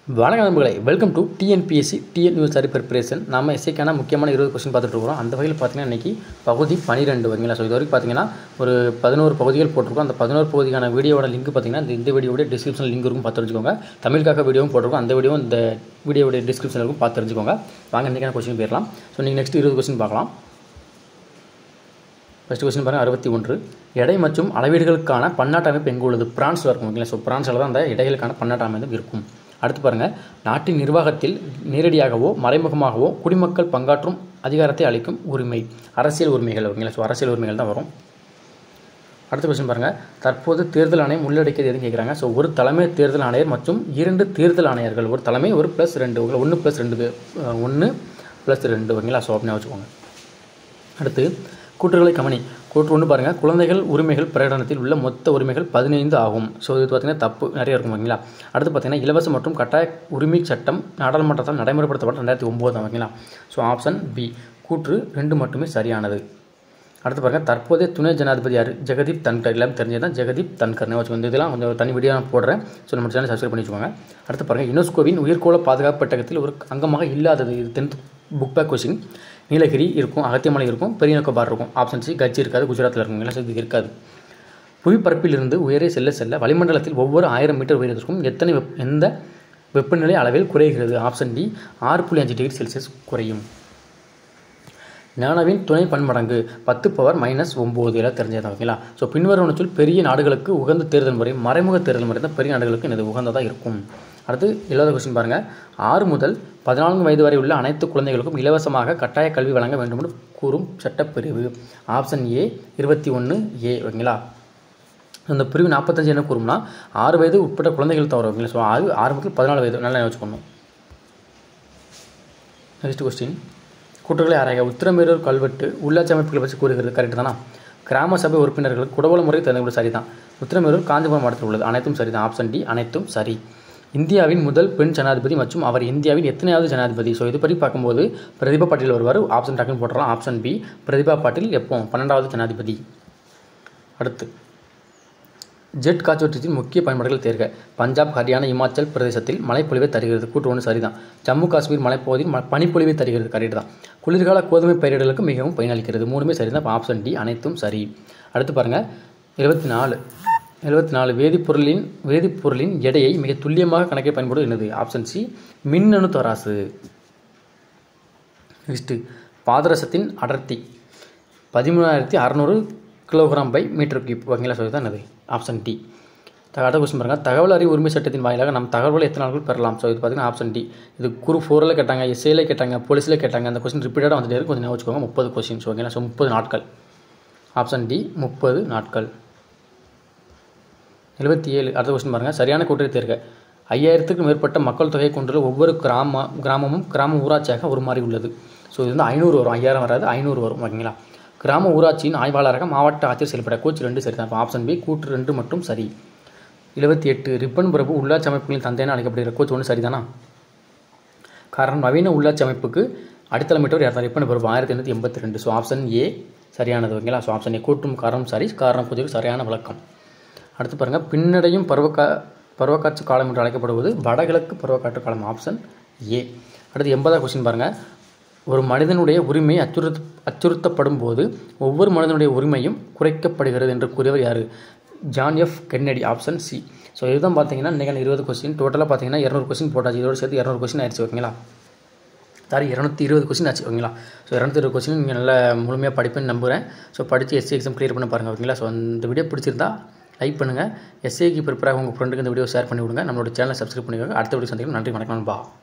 வணக்கம் நண்பர்களே welcome to TNPSC TN USR preparation நம்ம எஸ்ஐக்கான முக்கியமான இருபது கொஸ்டின் பார்த்துட்டு இருக்கிறோம் அந்த வகையில் பார்த்தீங்கன்னா இன்றைக்கி பகுதி பன்னிரெண்டு வரீங்களா ஸோ இது வரைக்கும் பார்த்தீங்கன்னா ஒரு பதினோரு பகுதிகள் போட்டிருக்கோம் அந்த பதினோரு பகுதிக்கான வீடியோவோட லிங்க் பார்த்தீங்கன்னா இந்த இந்த வீடியோட டிஸ்கிரிப்ஷன் லிங்க் இருக்கும் பார்த்து தெரிஞ்சுக்கோங்க தமிழுக்காக வீடியோவும் போட்டிருக்கோம் அந்த வீடியோ இந்த வீடியோட டிஸ்கிரிப்ஷன் இருக்கும் பார்த்து தெரிஞ்சுக்கோங்க வாங்க இன்றைக்கான கொஸ்டின் போயிடலாம் ஸோ நீங்கள் நெக்ஸ்ட் இருபது கொஸ்டின் பார்க்கலாம் ஃபஸ்ட் கொஸ்டின் பாருங்கள் அறுபத்தி ஒன்று எடை மற்றும் அளவீடுகளுக்கான பன்னாட்டு அமைப்பு எங்கே உள்ளது பிரான்ஸில் இருக்கும் ஓகேங்களா ஸோ பிரான்ஸில் தான் அந்த எடைகளுக்கான பன்னாட்டு அமைப்பு இருக்கும் அடுத்து பாருங்கள் நாட்டின் நிர்வாகத்தில் நேரடியாகவோ மறைமுகமாகவோ குடிமக்கள் பங்காற்றும் அதிகாரத்தை அளிக்கும் உரிமை அரசியல் உரிமைகள் ஓகேங்களா ஸோ அரசியல் உரிமைகள் தான் வரும் அடுத்த கொஸ்டின் பாருங்கள் தற்போது தேர்தல் ஆணையம் உள்ளடக்கியது எதுன்னு கேட்குறாங்க ஸோ ஒரு தலைமை தேர்தல் ஆணையர் மற்றும் இரண்டு தேர்தல் ஆணையர்கள் ஒரு தலைமை ஒரு ப்ளஸ் ரெண்டு ஒன்று ப்ளஸ் ரெண்டு ஒன்று ப்ளஸ் ரெண்டு ஓகேங்களா ஸோ அப்படின்னு வச்சுக்கோங்க அடுத்து கூற்றுகளை கவனி கூற்று ஒன்று பாருங்கள் குழந்தைகள் உரிமைகள் பிரகடனத்தில் உள்ள மொத்த உரிமைகள் பதினைந்து ஆகும் ஸோ இது பார்த்திங்கன்னா தப்பு நிறைய இருக்கும் ஓகேங்களா அடுத்து பார்த்திங்கன்னா இலவச மற்றும் கட்டாய உரிமை சட்டம் நாடாளுமன்றத்தால் நடைமுறைப்படுத்தப்பட்ட ரெண்டாயிரத்தி ஒம்பது ஓகேங்களா ஸோ ஆப்ஷன் பி கூற்று ரெண்டு மட்டுமே சரியானது அடுத்து பாருங்கள் தற்போதைய துணை ஜனாதிபதி யார் ஜெகதீப் தன்கர் எல்லாம் தெரிஞ்சது தான் ஜெகதீப் தன்கர்னு வச்சு வந்து இதெல்லாம் கொஞ்சம் தனி வீடியோ நான் போடுறேன் ஸோ நம்ம சேனல் சப்ஸ்கிரைப் பண்ணி வச்சுக்கோங்க அடுத்து பாருங்கள் யுனெஸ்கோவின் உயிர்கோள பாதுகாப்பு பெட்டகத்தில் ஒரு அங்கமாக இல்லாதது இது tenth book back question Nilgiri இருக்கும் அகத்தியமலை இருக்கும் பெரிய நோக்கபார் இருக்கும் ஆப்ஷன் சி கட்சி இருக்காது குஜராத்தில் இருக்கும் இல்லை இது இருக்காது புவிப்பரப்பிலிருந்து உயரே செல்ல செல்ல வளிமண்டலத்தில் ஒவ்வொரு ஆயிரம் மீட்டர் உயரத்திற்கும் எத்தனை வெப் எந்த வெப்பநிலை அளவில் குறைகிறது ஆப்ஷன் டி ஆறு புள்ளி அஞ்சு டிகிரி செல்சியஸ் குறையும் நானாவின் துணை பன்மடங்கு பத்து பவர் மைனஸ் ஒம்பது எல்லாம் தெரிஞ்சது ஓகேங்களா ஸோ பின்வரும் சொல் பெரிய நாடுகளுக்கு உகந்த தேர்தல் முறை மறைமுக தேர்தல் முறை தான் பெரிய நாடுகளுக்கு இது உகந்ததாக இருக்கும் அடுத்து இல்லாத கொஸ்டின் பாருங்கள் ஆறு முதல் பதினான்கு வயது வரை உள்ள அனைத்து குழந்தைகளுக்கும் இலவசமாக கட்டாய கல்வி வழங்க வேண்டும் என்று கூறும் சட்டப்பிரிவு ஆப்ஷன் ஏ இருபத்தி ஒன்று ஏ ஓகேங்களா இந்த பிரிவு நாற்பத்தஞ்சு என்ன கூறும்னா ஆறு வயது உட்பட்ட குழந்தைகள் தவிர ஓகேங்களா ஸோ ஆறு ஆறு முதல் பதினாலு வயது நல்லா வச்சுக்கணும் நெக்ஸ்ட் கொஸ்டின் கூட்டுகளை ஆராய உத்திரமேரூர் கல்வெட்டு உள்ளாட்சி அமைப்புகளை பற்றி கூறுகிறது கரெக்ட் தானா கிராம சபை உறுப்பினர்கள் குடவல முறை தெரிந்து சரி தான் உத்திரமேரூர் காஞ்சிபுரம் மாவட்டத்தில் உள்ளது அனைத்தும் சரி தான் ஆப்ஷன் டி அனைத்தும் சரி இந்தியாவின் முதல் பெண் ஜனாதிபதி மற்றும் அவர் இந்தியாவின் எத்தனையாவது ஜனாதிபதி ஸோ இது பற்றி பார்க்கும்போது பிரதிபா பாட்டீல் வருவார் ஆப்ஷன் டக்குன்னு போட்டுடலாம் ஆப்ஷன் பி பிரதிபா பாட்டீல் எப்போ பன்னெண்டாவது ஜனாதிபதி அடுத்து ஜெட் காற்றோட்டத்தின் முக்கிய பயன்பாடுகள் தேர்க பஞ்சாப் ஹரியானா இமாச்சல் பிரதேசத்தில் மழைப்பொழிவை தருகிறது கூட்டு ஒன்று சரிதான் ஜம்மு காஷ்மீர் மலைப்பகுதியில் ம பனிப்பொழிவை தருகிறது கரெக்ட் தான் குளிர்கால கோதுமை பயிரிடலுக்கு மிகவும் பயனளிக்கிறது மூணுமே சரி தான் ஆப்ஷன் டி அனைத்தும் சரி அடுத்து பாருங்கள் இருபத்தி நாலு எழுபத்தி நாலு வேதிப்பொருளின் வேதிப்பொருளின் எடையை மிக துல்லியமாக கணக்கை பயன்படுவது என்னது ஆப்ஷன் சி மின்னணு தராசு நெக்ஸ்ட்டு பாதரசத்தின் அடர்த்தி பதிமூணாயிரத்தி அறநூறு கிலோகிராம் பை மீட்டர் கியூப் ஓகேங்களா சொல்லி தான் என்னது ஆப்ஷன் டி அடுத்த கொஸ்டின் பாருங்கள் தகவல் அறிவு உரிமை சட்டத்தின் வாயிலாக நம்ம தகவல்களை எத்தனை நாட்கள் பெறலாம் ஸோ இது பார்த்தீங்கன்னா ஆப்ஷன் டி இது குரு ஃபோரில் கேட்டாங்க எஸ்ஏல கேட்டாங்க போலீஸில் கேட்டாங்க அந்த கொஸ்டின் ரிப்பீட்டடாக வந்துட்டு இருக்கு கொஞ்சம் வச்சுக்கோங்க முப்பது கொஸ்டின்ஸ் ஓகேங்களா ஸோ முப்பது நாட்கள் ஆப்ஷன் டி முப்பது நாட்கள் எழுபத்தி ஏழு அடுத்த கொஸ்டின் பாருங்கள் சரியான கூட்டத்தை தேர்க ஐயாயிரத்துக்கும் மேற்பட்ட மக்கள் தொகையை கொண்டுள்ள ஒவ்வொரு கிராம கிராமமும் கிராம ஊராட்சியாக ஒரு மாதிரி உள்ளது ஸோ இது வந்து ஐநூறு வரும் ஐயாயிரம் வராது ஐநூறு வரும் ஓகேங்களா கிராம ஊராட்சியின் ஆய்வாளராக மாவட்ட ஆட்சியர் செயல்பட கூச்சு ரெண்டு சரி தான் ஆப்ஷன் பி கூற்று ரெண்டு மட்டும் சரி எழுபத்தி எட்டு ரிப்பன் பிரபு உள்ளாட்சி அமைப்புகளின் தந்தையான அழைக்கப்படுகிற கோச் ஒன்று சரிதானா காரணம் நவீன உள்ளாட்சி அமைப்புக்கு அடித்தளமிட்டவர் யார் ரிப்பன் பிரபு ஆயிரத்தி எண்ணூற்றி எண்பத்தி ரெண்டு ஸோ ஆப்ஷன் ஏ சரியானது ஓகேங்களா ஸோ ஆப்ஷன் ஏ கூட்டும் காரணம் சரி காரணம் கொஞ்சம் சரியான விளக்கம் அடுத்து பாருங்கள் பின்னடையும் பருவக்கா பருவக்காற்று காலம் என்று அழைக்கப்படுவது வடகிழக்கு பருவக்காற்று காலம் ஆப்ஷன் ஏ அடுத்து எண்பதாவது கொஸ்டின் பாருங்கள் ஒரு மனிதனுடைய உரிமை அச்சுறுத்த அச்சுறுத்தப்படும் போது ஒவ்வொரு மனிதனுடைய உரிமையும் குறைக்கப்படுகிறது என்று கூறியவர் யார் John F Kennedy option C so இதுதான் பார்த்தீங்கன்னா இன்றைக்கான இருபது கொஸ்டின் டோட்டலாக பார்த்தீங்கன்னா இரநூறு கொஸ்டின் போட்டாச்சு இதோடு சேர்த்து இரநூறு கொஸ்டின் ஆயிடுச்சு ஓகேங்களா சாரி இரநூத்தி இருபது கொஸ்டின் ஆச்சு ஓகேங்களா ஸோ இரநூத்தி இருபது கொஸ்டின் நீங்கள் நல்லா முழுமையாக படிப்பேன்னு நம்புகிறேன் ஸோ படித்து எஸ்சி எக்ஸாம் கிளியர் பண்ண பாருங்கள் ஓகேங்களா ஸோ இந்த வீடியோ பிடிச்சிருந்தா லைக் பண்ணுங்கள் எஸ்ஏக்கு ப்ரிப்பேராக உங்கள் ஃப்ரெண்டுக்கு இந்த வீடியோ ஷேர் பண்ணி விடுங்க நம்மளோட சேனலை சப்ஸ்கிரைப் பண்ணிக்கோங்க அடுத்த வீடியோ சந்திக்கலாம் நன்றி வணக்கம் பா